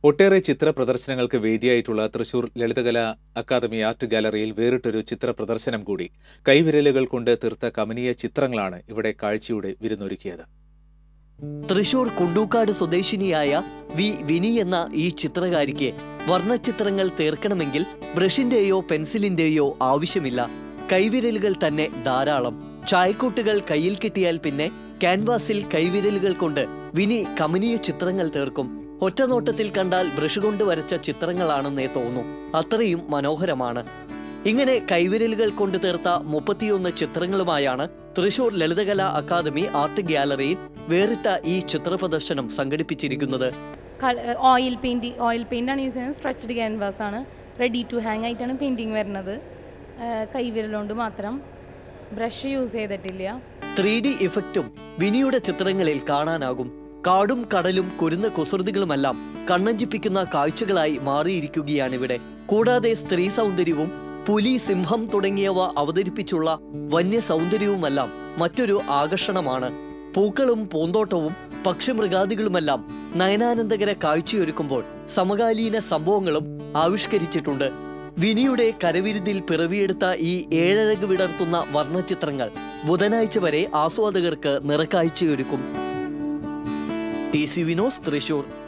ഒട്ടേറെ ചിത്ര പ്രദർശനങ്ങൾക്ക് വേദിയായിട്ടുള്ള തൃശൂർ ലളിതകലാ അക്കാദമി ആർട്ട് ഗാലറിയിൽ വേറിട്ടൊരു ചിത്ര പ്രദർശനം കൂടി കൈവിരലുകൾ കൊണ്ട് തീർത്ത കമനീയ ചിത്രങ്ങളാണ് ഇവിടെ കാഴ്ചയുടെ വിരുന്നൊരുക്കിയത് തൃശൂർ കുണ്ടൂക്കാട് സ്വദേശിനിയായ വി വിനി എന്ന ഈ ചിത്രകാരിക്ക് വർണ്ണചിത്രങ്ങൾ തീർക്കണമെങ്കിൽ ബ്രഷിന്റെയോ പെൻസിലിന്റെയോ ആവശ്യമില്ല കൈവിരലുകൾ തന്നെ ധാരാളം ചായക്കൂട്ടുകൾ കയ്യിൽ കിട്ടിയാൽ പിന്നെ ക്യാൻവാസിൽ കൈവിരലുകൾ കൊണ്ട് വിനി കമനീയ ചിത്രങ്ങൾ തീർക്കും ഒറ്റനോട്ടത്തിൽ കണ്ടാൽ ബ്രഷ് കൊണ്ട് വരച്ച ചിത്രങ്ങളാണെന്നേ തോന്നും അത്രയും മനോഹരമാണ് ഇങ്ങനെ കൈവിരലുകൾ കൊണ്ട് തീർത്ത മുപ്പത്തിയൊന്ന് ചിത്രങ്ങളുമായാണ് തൃശൂർ ലളിതകലാ അക്കാദമി ആർട്ട് ഗാലറിയിൽ വേറിട്ട ഈ ചിത്ര പ്രദർശനം സംഘടിപ്പിച്ചിരിക്കുന്നത് ഓയിൽ പെയിൻറ്റിങ് ഓയിൽ പെയിൻ്റാണ് യൂസ് ചെയ്യുന്നത് സ്ട്രെച്ച്ഡ് ക്യാൻവാസ് ആണ് റെഡി ടു ഹാങ് ആയിട്ടാണ് പെയിൻറ്റിങ് വരുന്നത് കൈവിരലുകൊണ്ട് മാത്രം ബ്രഷ് യൂസ് ചെയ്തിട്ടില്ല ത്രീ ഡി ഇഫക്റ്റും വിനിയുടെ ചിത്രങ്ങളിൽ കാണാനാകും കാടും കടലും കുരുന്ന കുസൃതികളുമെല്ലാം കണ്ണഞ്ചിപ്പിക്കുന്ന കാഴ്ചകളായി മാറിയിരിക്കുകയാണിവിടെ കൂടാതെ സ്ത്രീ സൗന്ദര്യവും പുലി സിംഹം തുടങ്ങിയവ അവതരിപ്പിച്ചുള്ള വന്യ സൗന്ദര്യവുമെല്ലാം മറ്റൊരു ആകർഷണമാണ് പൂക്കളും പൂന്തോട്ടവും പക്ഷിമൃഗാദികളുമെല്ലാം നയനാനന്ദകര കാഴ്ചയൊരുക്കുമ്പോൾ സമകാലീന സംഭവങ്ങളും ആവിഷ്കരിച്ചിട്ടുണ്ട് വിനിയുടെ കരവിരുതിൽ പിറവിയെടുത്ത ഈ ഏഴഴക് വിടർത്തുന്ന വർണ്ണചിത്രങ്ങൾ ബുധനാഴ്ച വരെ ആസ്വാദകർക്ക് നിറക്കാഴ്ചയൊരുക്കും ടി സി വിനോസ് തൃശൂർ